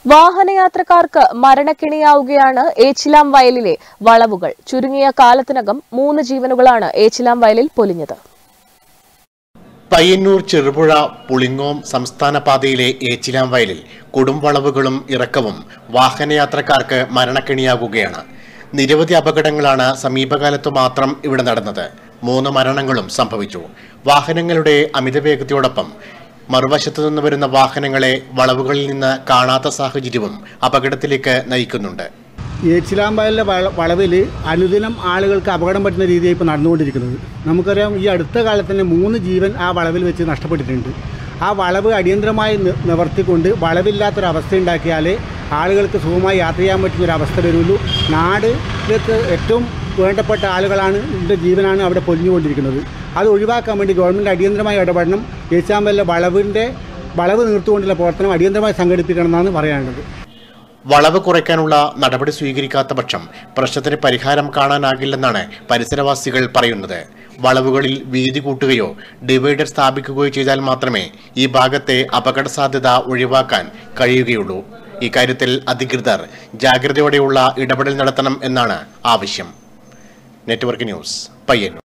വാഹനയാത്രക്കാർക്ക് മരണക്കിണിയാവുകയാണ് ഏച്ചിലാം വയലിലെ വളവുകൾ ചുരുങ്ങിയ കാലത്തിനകം മൂന്ന് ജീവനുകളാണ് ഏച്ചിലാം വയലിൽ പൊലിഞ്ഞത് പയ്യന്നൂർ ചെറുപുഴ പുളിങ്ങോം സംസ്ഥാന പാതയിലെ ഏച്ചിലാം വയലിൽ കൊടുംവളവുകളും ഇറക്കവും വാഹനയാത്രക്കാർക്ക് മരണക്കെണിയാകുകയാണ് നിരവധി അപകടങ്ങളാണ് സമീപകാലത്തു മാത്രം ഇവിടെ നടന്നത് മൂന്ന് മരണങ്ങളും സംഭവിച്ചു വാഹനങ്ങളുടെ അമിതവേഗതയോടൊപ്പം മറുവശത്തു നിന്ന് വരുന്ന വാഹനങ്ങളെ വളവുകളിൽ നിന്ന് കാണാത്ത സാഹചര്യവും അപകടത്തിലേക്ക് നയിക്കുന്നുണ്ട് ഏച്ചിലാമ്പലിലെ വള വളവിൽ അനുദിനം ആളുകൾക്ക് അപകടം പറ്റുന്ന രീതിയാണ് ഇപ്പോൾ നടന്നുകൊണ്ടിരിക്കുന്നത് നമുക്കറിയാം ഈ അടുത്ത കാലത്ത് തന്നെ മൂന്ന് ജീവൻ ആ വളവിൽ വെച്ച് നഷ്ടപ്പെട്ടിട്ടുണ്ട് ആ വളവ് അടിയന്തരമായി നി- നിവർത്തിക്കൊണ്ട് വളവില്ലാത്തൊരവസ്ഥ ഉണ്ടാക്കിയാലേ ആളുകൾക്ക് സുഖമായി യാത്ര ചെയ്യാൻ പറ്റുന്ന ഒരു അവസ്ഥ വരുള്ളൂ നാടിലേക്ക് ഏറ്റവും വേണ്ടപ്പെട്ട ആളുകളാണ് ഇതിൻ്റെ ജീവനാണ് അവിടെ പൊലിഞ്ഞുകൊണ്ടിരിക്കുന്നത് അത് ഒഴിവാക്കാൻ വേണ്ടി ഗവൺമെൻറ് അടിയന്തരമായി ഇടപെടണം ഏച്ചാമ്പലിലെ വളവിൻ്റെ വളവ് നിർത്തുകൊണ്ടുള്ള പ്രവർത്തനം അടിയന്തരമായി സംഘടിപ്പിക്കണം എന്നാണ് പറയാനുള്ളത് വളവ് കുറയ്ക്കാനുള്ള നടപടി സ്വീകരിക്കാത്ത പക്ഷം പ്രശ്നത്തിന് പരിഹാരം കാണാനാകില്ലെന്നാണ് പരിസരവാസികൾ പറയുന്നത് വളവുകളിൽ വീതി കൂട്ടുകയോ ഡിവൈഡർ സ്ഥാപിക്കുകയോ ചെയ്താൽ മാത്രമേ ഈ ഭാഗത്തെ അപകട സാധ്യത ഒഴിവാക്കാൻ കഴിയുകയുള്ളൂ ഇക്കാര്യത്തിൽ അധികൃതർ ജാഗ്രതയോടെയുള്ള ഇടപെടൽ നടത്തണം എന്നാണ് ആവശ്യം നെറ്റ്വർക്ക് ന്യൂസ് പയ്യന്നൂർ